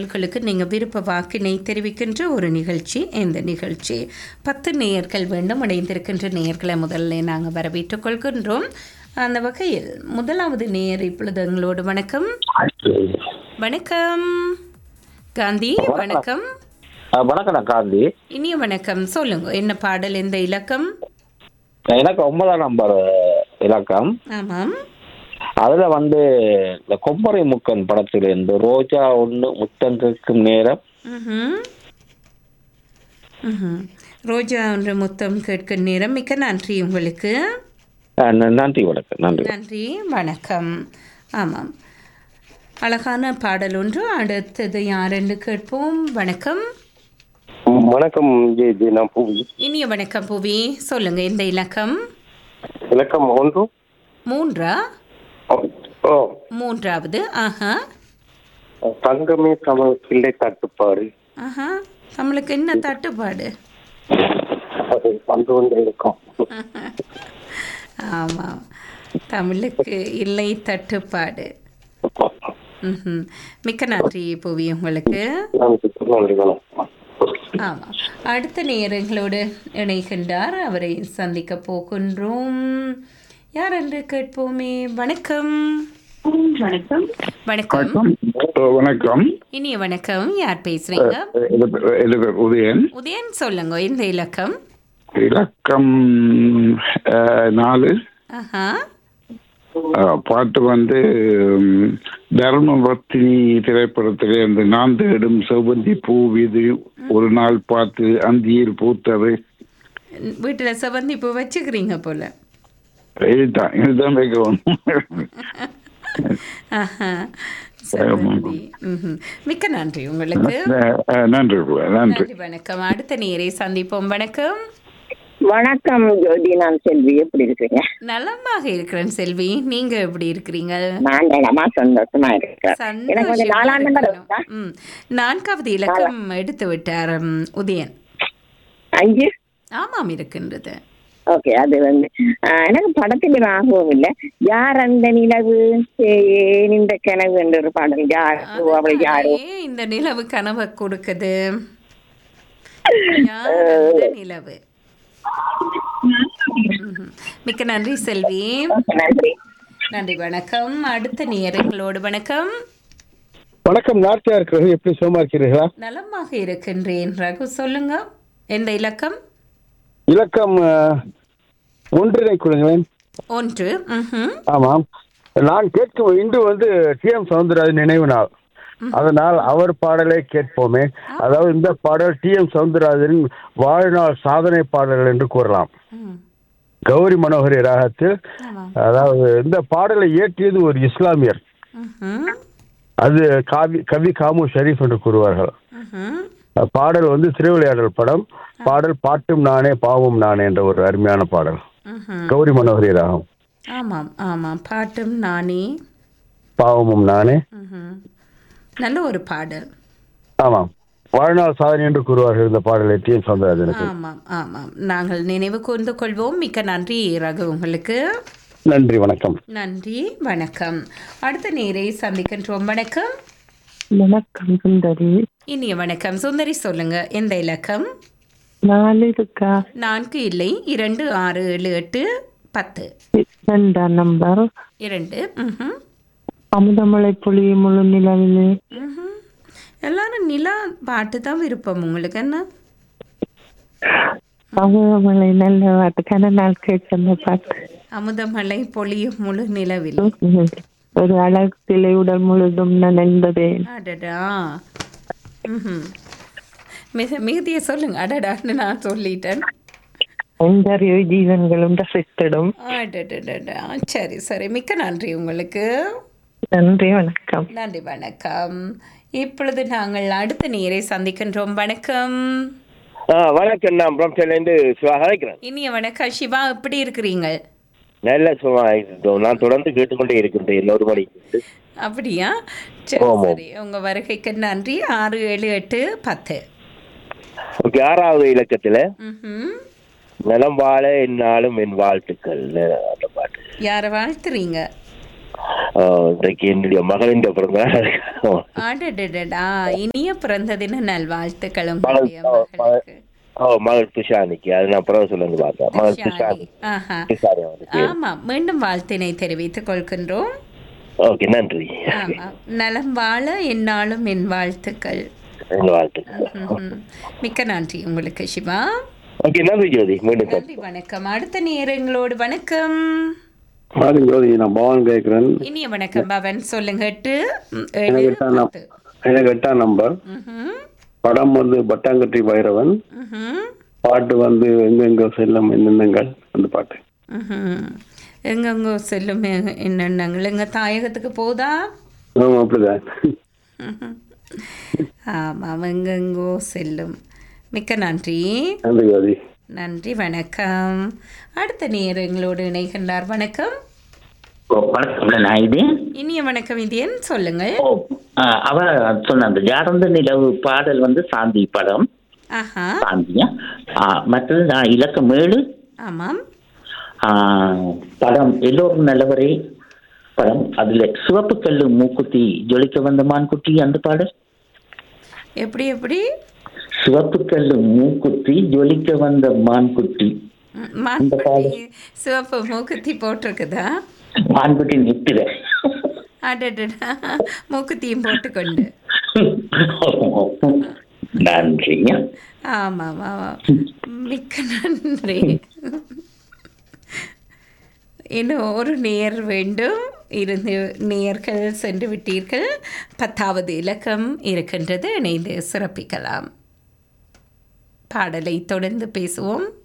பாடல்களுக்கு நீங்கள் விருப்ப வாக்கினை தெரிவிக்கின்ற ஒரு நிகழ்ச்சி இந்த நிகழ்ச்சி பத்து நேயர்கள் வேண்டும் இணைந்திருக்கின்ற நேயர்களை முதல்ல நாங்கள் வரவேற்றுக் கொள்கின்றோம் அந்த வகையில் முதலாவது நேயர் இப்பொழுது எங்களோடு வணக்கம் வணக்கம் காந்தி வணக்கம் அஹ் வணக்கம் நான் காந்தி இனிய வணக்கம் சொல்லுங்க என்ன பாடல் எந்த இலக்கம் எனக்கு ஒன்பதாம் நம்பர் இலக்கம் ஆமாம் அதுல வந்து இந்த கொம்பரை முக்கன் படத்துல இருந்து ரோஜா ஒண்ணு முத்தம் கேட்கும் நேரம் ம்ஹும். ம்ஹும். ரோஜா ஒன்று முத்தம் கேட்கும் நேரம் மிக்க நன்றி உங்களுக்கு அஹ் ந- நன்றி வணக்கம் நன்றி நன்றி வணக்கம் ஆமாம் அழகான பாடல் ஒன்று அடுத்தது யாரென்று கேட்போம் வணக்கம் வணக்கம் ஜி ஜி நான் பூவி இனிய வணக்கம் புவி சொல்லுங்க இந்த இலக்கம் இலக்கம் ஒன்று மூன்றா ஓ மூன்றாவது ஆஹா தங்கமே தமிழ் பிள்ளை தட்டுப்பாடு ஆஹா நம்மளுக்கு என்ன தட்டுப்பாடு அது வந்து கொண்டே இருக்கும் ஆமாம் தமிழுக்கு இல்லை தட்டுப்பாடு ம்ஹும். மிக்க நன்றி புவி உங்களுக்கு நன்றி நன்றி வணக்கம் ஆமாம் அடுத்த நேரங்களோடு இணைகின்றார் அவரை சந்திக்க போகின்றோம் யார் என்று கேட்போமே வணக்கம் வணக்கம் வணக்கம் இனிய வணக்கம் யார் பேசுறீங்க இது இது உதயன் உதயன் சொல்லுங்க இந்த இலக்கம் இலக்கம் அஹ், நாலு ஆஹா அஹ், பாட்டு வந்து ம், தர்மபத்தினி திரைப்படத்திலே அந்த நான் தேடும் செவ்வந்தி பூ இது ஒரு நாள் பார்த்து அந்தியில் பூத்தது வீட்டில் செவந்தி இப்போ வச்சுக்கிறீங்க போல இதுதான் இதுதான் வைக்கணும் ஆஹா செவந்தி ம்ஹும். மிக்க நன்றி உங்களுக்கு அஹ், அஹ், நன்றி நன்றி நன்றி வணக்கம் அடுத்த நேரை சந்திப்போம் வணக்கம் வணக்கம் ஜோதி நான் செல்வி எப்படி இருக்கீங்க நலமாக இருக்கிறேன் செல்வி நீங்க எப்படி இருக்கிறீங்க நான் நலமா சந்தோஷமா இருக்கிறேன் எனக்கு வந்து சந்தோஷமா நாலாம் நம்பர் இருக்கணும். இருக்கா? ம். நான்காவது இலக்கம் எடுத்து விட்டார் ம், உதயன் அஞ்சு ஆமாம் இருக்கின்றது ஓகே அது வந்து ஆஹ், எனக்கு படத்துல ஞாபகம் இல்ல யார் அந்த நிலவு ஏன் இந்த கனவு என்ற ஒரு பாடல் யார் அவள் யாரு அதனாலே இந்த நிலவு கனவை கொடுக்குது யார் அந்த நிலவு ம்ஹும். மிக்க நன்றி செல்வி நன்றி நன்றி வணக்கம் அடுத்த நேரங்களோடு வணக்கம் வணக்கம் நார்த்தியா இருக்கிறது எப்படி சுகமா இருக்கிறீர்களா நலமாக இருக்கின்றேன் ரகு சொல்லுங்க எந்த இலக்கம் இலக்கம் அஹ், ஒன்றினை கொடுங்களேன் ஒன்று ம்ஹும். ஆமாம் நான் கேட்கும் இன்று வந்து டி எம் சவுந்தரராஜன் நினைவு நாள் அதனால் அவர் பாடலை கேட்போமே அதாவது இந்த பாடல் டி எம் சவுந்தரராஜனின் வாழ்நாள் சாதனை பாடல் என்று கூறலாம் ம். கௌரி மனோகரி ராகத்தில் ஆமாம் அதாவது இந்த பாடலை இயற்றியது ஒரு இஸ்லாமியர் ம்ஹும். அது காவி கவி காமு ஷரீஃப் என்று கூறுவார்கள் ம்ஹும். பாடல் வந்து திருவிளையாடல் படம் பாடல் பாட்டும் நானே பாவம் நானே என்ற ஒரு அருமையான பாடல் ம்ஹும். கௌரி மனோகரி ராகம் ஆமாம் ஆமாம் பாட்டும் நானே பாவமும் நானே ம்ஹும். நல்ல ஒரு பாடல் ஆமாம் வாழ்நாள் சாதனை என்று கூறுவார்கள் இந்த பாடலை டி என் சவுந்தரராஜனுக்கு ஆமாம் ஆமாம் நாங்கள் நினைவு கூர்ந்து கொள்வோம் மிக்க நன்றி ரகு உங்களுக்கு நன்றி வணக்கம் நன்றி வணக்கம் அடுத்த நேரை சந்திக்கின்றோம் வணக்கம் வணக்கம் சுந்தரி இனிய வணக்கம் சுந்தரி சொல்லுங்க எந்த இலக்கம் நாலு இருக்கா நான்கு இல்லை இரண்டு ஆறு ஏழு எட்டு பத்து ரெண்டாம் நம்பர் இரண்டு ம்ஹும். அமுதமலை புளி முழு நிலவிலே ம்ஹும். எல்லாரும் நிலா பாட்டு தான் விருப்பம் உங்களுக்கு என்ன அமுதமலை நல்ல பாட்டு கன நாள் கேட்கிற பாட்டு அமுதமலை பொழியும் முழு நிலவில் ஒரு அழகு சிலை உடல் முழுதும் நனைந்ததே அடடா ம்ஹும். மிக மிகுதியை சொல்லுங்க அடடான்னு நான் சொல்லிட்டேன் ஐந்தறிவு ஜீவன்களும் ரசித்திடும் அடடடடா சரி சரி மிக்க நன்றி உங்களுக்கு நன்றி வணக்கம் நன்றி வணக்கம் இப்பொழுது நாங்கள் அடுத்த நேரை சந்திக்கின்றோம் வணக்கம் ஆ வணக்கம் நான் பிரம்சலேருந்து சிவா கலைக்கிறேன் இனிய வணக்கம் சிவா எப்படி இருக்கிறீங்க நல்ல சும்மா இருக்கட்டும் நான் தொடர்ந்து கேட்டுக்கொண்டே இருக்கின்றேன் இன்னொரு மணிக்கு அப்படியா சரி ஆமாம். சரி உங்க வருகைக்கு நன்றி ஆறு ஏழு எட்டு பத்து ஓகே ஆறாவது இலக்கத்துல ம்ஹும். நலம் வாழ என்னாலும் என் வாழ்த்துக்கள் அந்த பாட்டு யாரை வாழ்த்துறீங்க ஆஹ், இன்றைக்கு என்னுடைய மகளின் பிறந்த நாள். அடடடடா இனிய பிறந்த தின நல்வாழ்த்துக்கள் மகள் உங்களுடைய ஆ, மகள் மகளுக்கு ஓ மகள் துஷானிக்கு அது நான் பிறகு சொல்லுங்க பார்த்தேன் மகள் துஷானி. துஷானி ஆஹா துஷானி அவருக்கு பேரு. ஆமா மீண்டும் வாழ்த்தினை தெரிவித்துக் கொள்கின்றோம் ஓகே நன்றி ஆமா நலம் வாழ என்னாலும் என் வாழ்த்துக்கள் எங்க வாழ்த்துக்கள் ம்ஹும். மிக்க நன்றி உங்களுக்கு சிவா ஓகே நன்றி ஜோதி மீண்டும் சந்திப்போம். நன்றி வணக்கம் அடுத்த நேரங்களோடு வணக்கம் வணக்கம் ஜோதி நான் பவன் கேட்குறேன் இனிய வணக்கம் பவன் சொல்லுங்க எட்டு ம், எனக்கு ஏழு எட்டாம் நம்- பத்து. எனக்கு எட்டாம் நம்பர் ம்ஹும். படம் வந்து பட்டாங்கட்டி பைரவன் ம்ஹும். பாட்டு வந்து எங்கெங்க செல்லும் என்னென்னங்கள் அந்த பாட்டு ம்ஹும். எங்கெங்கோ செல்லும் எ- என்னென்னங்கள் எங்க தாயகத்துக்கு போதா ஆமாம் அப்படிதான் ம்ஹும். ஆமாம் எங்கெங்கோ செல்லும் மிக்க நன்றி நன்றி ஜோதி நன்றி வணக்கம் அடுத்த நேரங்களோடு இணைகின்றார் வணக்கம் ஓ வணக்கம் நான் இது இனிய வணக்கம் இதயன் சொல்லுங்கள் ஓ ஆ, அவ சொன்ன அந்த ஜாடந்த நிலவு பாடல் வந்து சாந்தி படம் ஆஹா சாந்தியா ஆ, மற்றது நான் இலக்கம் ஏழு ஆமாம் ஆ, படம் எல்லோரும் நல்லவரே படம் அதுல சிவப்பு கல்லு மூக்குத்தி ஜொலிக்க வந்த மான்குட்டி அந்த பாடல் எப்படி எப்படி சிவப்பு கல்லு மூக்குத்தி ஜொலிக்க வந்த மான்குட்டி ம், மான்குட்டி சிவப்பு மூக்குத்தி போட்டிருக்குதா மான்குட்டி நிற்கிற அடடடா மூக்குத்தியும் போட்டுக்கொண்டு நன்றிங்க ஆமாம் ஆமாம் மிக்க நன்றி இன்னும் ஒரு நேர் வேண்டும் இருந்து நேர்கள் சென்று விட்டீர்கள் பத்தாவது இலக்கம் இருக்கின்றது இணைந்து சிறப்பிக்கலாம் பாடலை தொடர்ந்து பேசுவோம்